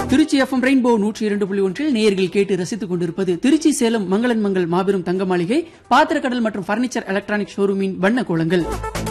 Trichy FM rainbow நூற்றி இரண்டு புள்ளி ஒன்றில் நேயர்கள் கேட்டு ரசித்துக் கொண்டிருப்பது திருச்சி சேலம் மங்களன் மங்கள் மாபெரும் தங்க மாளிகை பாத்திரக்கடல் மற்றும் பர்னிச்சர் எலக்ட்ரானிக் ஷோரூமின் வண்ண கோலங்கள்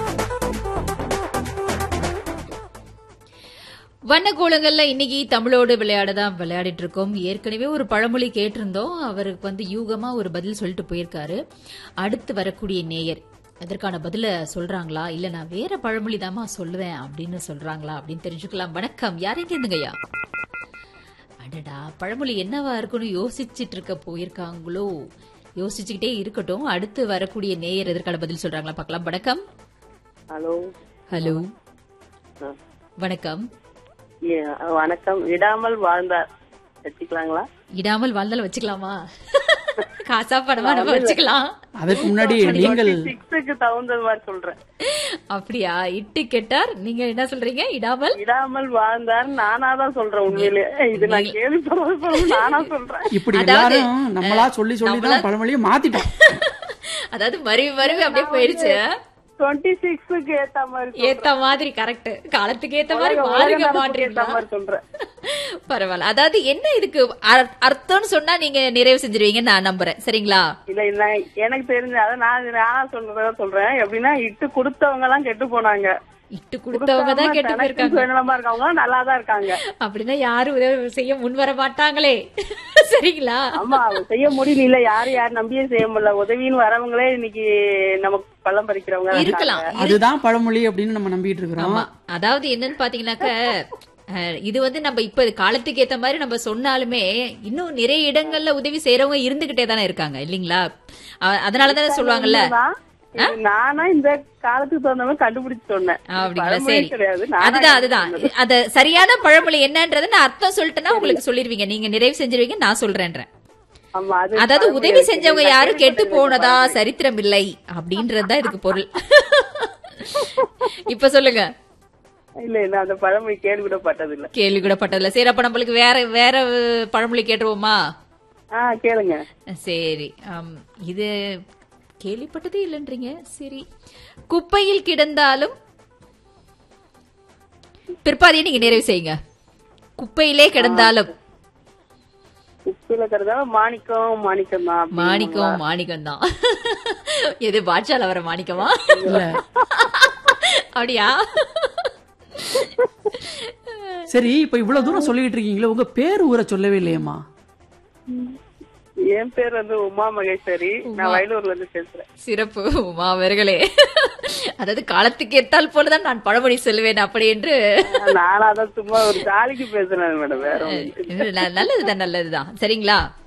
வண்ணக்கோலங்கள்ல இன்னைக்கு தமிழோடு விளையாட தான் விளையாடிட்டு இருக்கோம் ஏற்கனவே ஒரு பழமொழி கேட்டிருந்தோம் அவருக்கு வந்து யூகமா ஒரு பதில் சொல்லிட்டு போயிருக்காரு அடுத்து வரக்கூடிய நேயர் அதற்கான பதில சொல்றாங்களா இல்ல நான் வேற பழமொழி தாமா சொல்லுவேன் அப்படின்னு சொல்றாங்களா அப்படின்னு தெரிஞ்சுக்கலாம் வணக்கம் யாரையும் கேளுங்கய்யா அடடா பழமொழி என்னவா இருக்குன்னு யோசிச்சுட்டு இருக்க போயிருக்காங்களோ யோசிச்சுக்கிட்டே இருக்கட்டும் அடுத்து வரக்கூடிய நேயர் எதற்கான பதில் சொல்றாங்களா பார்க்கலாம் வணக்கம் ஹலோ ஹலோ ஆ. வணக்கம் ஏ, வணக்கம் விடாமல் வாழ்ந்தார் வச்சுக்கலாங்களா இடாமல் வாழ்ந்தாலும் வச்சுக்கலாமா காசா பணமா நம்ம வச்சுக்கலாம் அதற்கு முன்னாடி நீங்கள் சிக்ஸுக்கு தகுந்த மாதிரி சொல்றேன் அப்படியா இட்டு கெட்டார் நீங்க என்ன சொல்றீங்க இடாமல் விடாமல் வாழ்ந்தார் நானா தான் சொல்றேன் உண்மையிலே இது நான் கேள்விப்படுறது நானா சொல்றேன் இப்படி அதாவது, எல்லாரும் நம்மளா சொல்லி சொல்லி தான் பழமொழியை மாத்திட்டோம் அதாவது மருவி மருவி அப்படியே போயிருச்சு டுவெண்ட்டி சிக்ஸுக்கு ஏத்த மாதிரி ஏத்த மாதிரி கரெக்ட் காலத்துக்கு ஏத்த மாதிரி உலக மாறுங்க நடப்புக்கு ஏத்த மாட்டீங்களா மாதிரி சொல்றேன் பரவாயில்ல அதாவது என்ன இதுக்கு அர்- அர்த்தம்னு சொன்னா நீங்க நிறைவு செஞ்சிருவீங்கன்னு நான் நம்புறேன் சரிங்களா இல்ல இல்ல எனக்கு தெரிஞ்ச அதை நான் நானா சொல்றதா சொல்றேன் எப்படின்னா இட்டு கொடுத்தவங்க எல்லாம் கெட்டு போனாங்க இட்டு கொடுத்தவங்க தான் கெட்டு தனக்கு போயிருக்காங்க சுயநலமா இருக்கவங்க நல்லா தான் இருக்காங்க அப்படின்னா யாரும் உதவி செய்ய முன் வர மாட்டாங்களே சரிங்களா ஆமா அவங்க செய்ய முடியல யாரும் யார் நம்பியே செய்ய முடியல உதவின்னு வரவங்களே இன்னைக்கு நமக்கு பள்ளம் பறிக்கிறவங்க தான் இருக்கலாம் அதுதான் பழமொழி அப்படின்னு நம்ம நம்பிட்டு இருக்கிறோம் ஆமா அதாவது என்னன்னு பாத்தீங்கன்னாக்க அஹ், இது வந்து நம்ம இப்ப காலத்துக்கு ஏத்த மாதிரி நம்ம சொன்னாலுமே இன்னும் நிறைய இடங்கள்ல உதவி செய்யறவங்க இருந்துகிட்டே தானே இருக்காங்க இல்லீங்களா அ- அதனாலதானே சொல்லுவாங்கல்ல உண்மைதான். இது நானா இந்த காலத்துக்கு தகுந்த மாதிரி கண்டுபிடிச்சு சொன்னேன் அப்படிங்களா பழமொழி சரி கிடையாது நானா அதுதான் அதுதான் அத சரியான பழமொழி என்னன்றத நான் அர்த்தம் சொல்லிட்டேன்னா உங்களுக்கு சொல்லிருவீங்க நீங்க நிறைவு செஞ்சிருவீங்க நான் சொல்றேன்றேன் ஆமா அது அதாவது பழமொழி உதவி இருக்கு. செஞ்சவங்க நான் யாரும் கெட்டு கேள்விப்பட்டது போனதா சரித்திரம் இல்லை அப்படின்றதுதான் இதுக்கு பொருள் இப்ப சொல்லுங்க இல்ல இல்ல அந்த பழமொழி கேள்விப்பட்டது இல்ல கேள்வி கூட பட்டதில்ல சரி அப்ப நம்மளுக்கு வேற வேற பழமொழி கேட்டுருவோமா ஆ கேளுங்க சரி ஆம், இது கேள்விப்பட்டதே இல்லைன்றீங்க சரி குப்பையில் கிடந்தாலும் பிற்பாதையை நீங்க நிறைவு செய்யுங்க குப்பையிலே கிடந்தாலும் உப்பில கருதா மாணிக்கம் மாணிக்கம் தான் மாணிக்கம் மாணிக்கம் தான் எது பாட்ஷால வர மாணிக்கமா இல்ல அப்படியா சரி இப்ப இவ்வளவு தூரம் சொல்லிட்டு இருக்கீங்களே உங்க பேர் ஊரை சொல்லவே இல்லையம்மா என் பேர் வந்து உமா மகேஸ்வரி நான் வயலூர்ல இருந்து பேசுறேன் சிறப்பு உமா அவர்களே அதாவது காலத்துக்கு ஏத்தால் போலதான் நான் பழமொழி சொல்லுவேன் அப்படி என்று நானா தான் சும்மா ஒரு ஜாலிக்கு பேசுறேன் மேடம் வேற ஒண்ணும் இல்ல. நல்லதுதான் நல்லதுதான் சரிங்களா